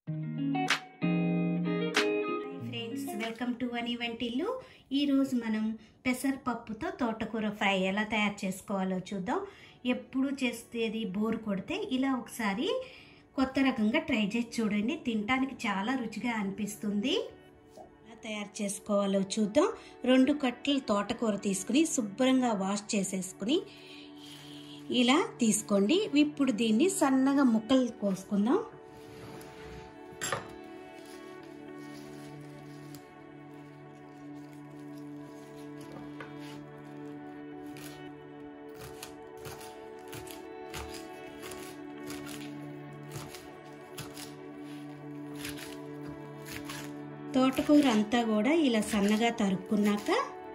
friends welcome to అని వంటిల్లు ఈరోజు మనం పెసరపప్పుతో తోటకూర ఫ్రై ఎలా తయారు చేసుకోవాలో చూద్దాం ఎప్పుడు చేసేది బోర్ కొడితే ఇలా ఒకసారి కొత్త రకంగా ట్రై చేసి చూడండి తినడానికి చాలా రుచిగా అనిపిస్తుంది ఎలా తయారు చేసుకోవాలో చూద్దాం రెండు కట్టలు తోటకూర తీసుకుని శుభ్రంగా వాష్ చేసేసుకుని ఇలా తీసుకోండి ఇప్పుడు దీన్ని సన్నగా ముక్కలు కోసుకుందాం తోటకూర అంతా కూడా ఇలా సన్నగా తరుక్కున్నాక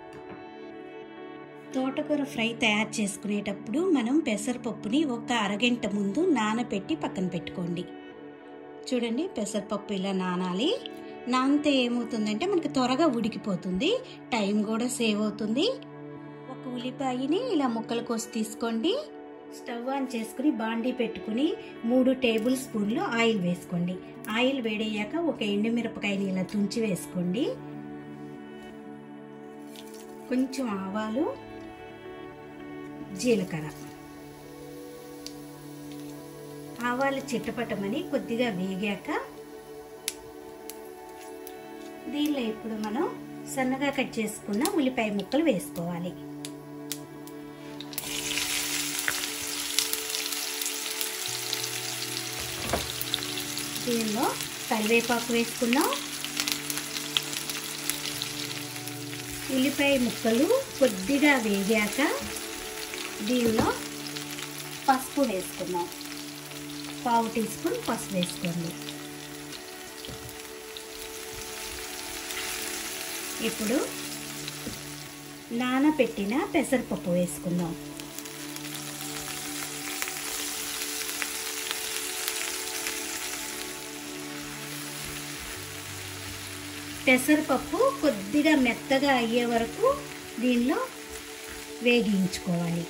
తోటకూర ఫ్రై తయారు చేసుకునేటప్పుడు మనం పెసరపప్పుని ఒక అరగంట ముందు నానబెట్టి పక్కన పెట్టుకోండి చూడండి పెసరపప్పు ఇలా నానాలి నానితే ఏమవుతుందంటే మనకి త్వరగా ఉడికిపోతుంది టైం కూడా సేవ్ అవుతుంది ఒక ఉల్లిపాయని ఇలా ముక్కలు కోసి తీసుకోండి స్టవ్ ఆన్ చేసుకుని బాండీ పెట్టుకుని మూడు టేబుల్ స్పూన్లు ఆయిల్ వేసుకోండి ఆయిల్ వేడయ్యాక ఒక ఎండుమిరపకాయని ఇలా తుంచి వేసుకోండి కొంచెం ఆవాలు జీలకర్ర ఆవాలు చిట్టపట్టమని కొద్దిగా వేగాక దీనిలో ఇప్పుడు మనం సన్నగా కట్ చేసుకున్న ఉల్లిపాయ ముక్కలు వేసుకోవాలి దీనిలో కరివేపాకు వేసుకుందాం ఉల్లిపాయ ముక్కలు కొద్దిగా వేగాక దీనిలో పసుపు వేసుకుందాం పావు టీ స్పూన్ పసుపు వేసుకోండి ఇప్పుడు నానబెట్టిన పెసరపప్పు వేసుకుందాం పెసరపప్పు కొద్దిగా మెత్తగా అయ్యే వరకు దీనిలో వేగించుకోవాలి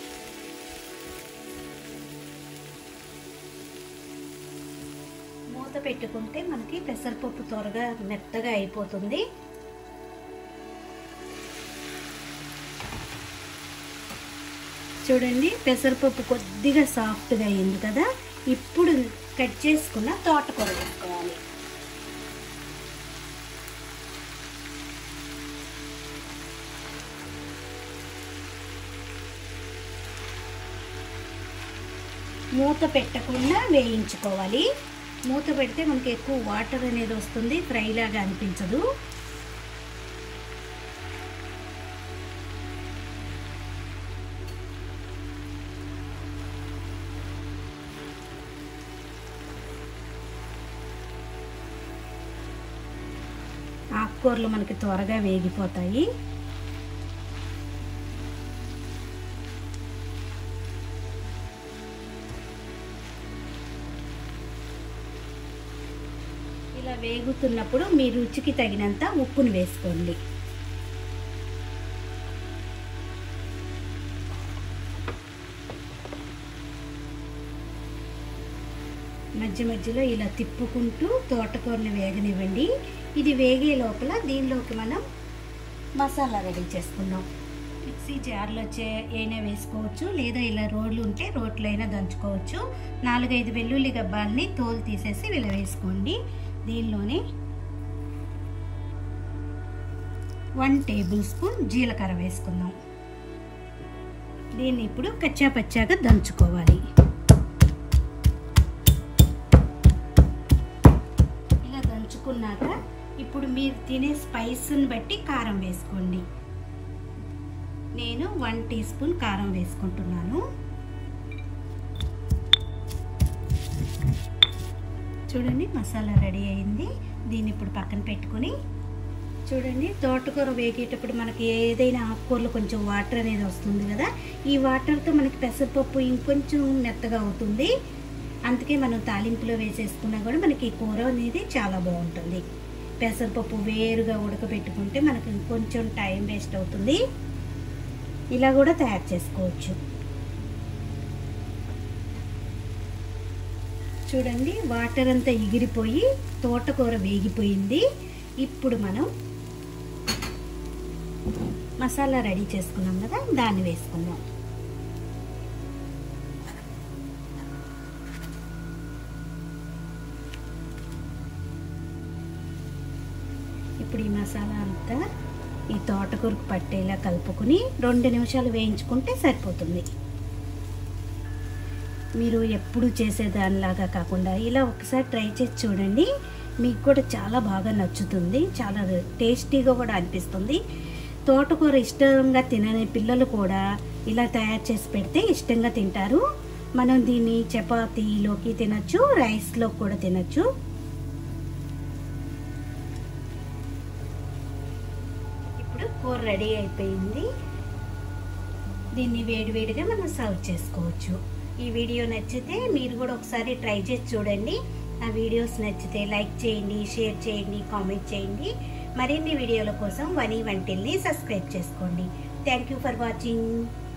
మూత పెట్టుకుంటే మనకి పెసరపప్పు త్వరగా మెత్తగా అయిపోతుంది చూడండి పెసరపప్పు కొద్దిగా సాఫ్ట్గా అయింది కదా ఇప్పుడు కట్ చేసుకున్న తోటకూర వేసుకోవాలి మూత పెట్టకుండా వేయించుకోవాలి మూత పెడితే మనకి ఎక్కువ వాటర్ అనేది వస్తుంది ఫ్రై లాగా అనిపించదు ఆకుకూరలు మనకి త్వరగా వేగిపోతాయి ఇలా వేగుతున్నప్పుడు మీ రుచికి తగినంత ఉప్పును వేసుకోండి మధ్య మధ్యలో ఇలా తిప్పుకుంటూ తోటకూరని వేగనివ్వండి ఇది వేగే లోపల దీనిలోకి మనం మసాలా రెడీ చేసుకుందాం మిక్సీ జార్లో చే అయినా వేసుకోవచ్చు లేదా ఇలా రోడ్లు ఉంటే రోట్లో అయినా దంచుకోవచ్చు నాలుగైదు వెల్లుల్లి గబ్బాలని తోలు తీసేసి ఇలా వేసుకోండి దీనిలోనే వన్ టేబుల్ స్పూన్ జీలకర్ర వేసుకుందాం దీన్ని ఇప్పుడు కచ్చా పచ్చాగా దంచుకోవాలి ఇలా దంచుకున్నాక ఇప్పుడు మీరు తినే స్పైస్ని బట్టి కారం వేసుకోండి నేను వన్ టీ స్పూన్ కారం వేసుకుంటున్నాను చూడండి మసాలా రెడీ అయింది దీన్ని ఇప్పుడు పక్కన పెట్టుకొని చూడండి తోటకూర వేగేటప్పుడు మనకి ఏదైనా ఆకుకూరలు కొంచెం వాటర్ అనేది వస్తుంది కదా ఈ వాటర్తో మనకి పెసరపప్పు ఇంకొంచెం మెత్తగా అవుతుంది అందుకే మనం తాలింపులో వేసేసుకున్నా కూడా మనకి ఈ కూర అనేది చాలా బాగుంటుంది పెసరపప్పు వేరుగా ఉడకబెట్టుకుంటే మనకి ఇంకొంచెం టైం వేస్ట్ అవుతుంది ఇలా కూడా తయారు చేసుకోవచ్చు చూడండి వాటర్ అంతా ఎగిరిపోయి తోటకూర వేగిపోయింది ఇప్పుడు మనం మసాలా రెడీ చేసుకున్నాం కదా దాన్ని వేసుకుందాం ఇప్పుడు ఈ మసాలా అంతా ఈ తోటకూరకు పట్టేలా కలుపుకుని రెండు నిమిషాలు వేయించుకుంటే సరిపోతుంది మీరు ఎప్పుడు చేసేదానిలాగా కాకుండా ఇలా ఒకసారి ట్రై చేసి చూడండి మీకు కూడా చాలా బాగా నచ్చుతుంది చాలా టేస్టీగా కూడా అనిపిస్తుంది తోటకూర ఇష్టంగా తినని పిల్లలు కూడా ఇలా తయారు చేసి పెడితే ఇష్టంగా తింటారు మనం దీన్ని చపాతీలోకి తినచ్చు రైస్లో కూడా తినచ్చు ఇప్పుడు కూర రెడీ అయిపోయింది దీన్ని వేడివేడిగా మనం సర్వ్ చేసుకోవచ్చు ఈ వీడియో నచ్చితే మీరు కూడా ఒకసారి ట్రై చేసి చూడండి ఆ వీడియోస్ నచ్చితే లైక్ చేయండి షేర్ చేయండి కామెంట్ చేయండి మరిన్ని వీడియోల కోసం వనీ వంటిల్ని సబ్స్క్రైబ్ చేసుకోండి థ్యాంక్ యూ ఫర్ వాచింగ్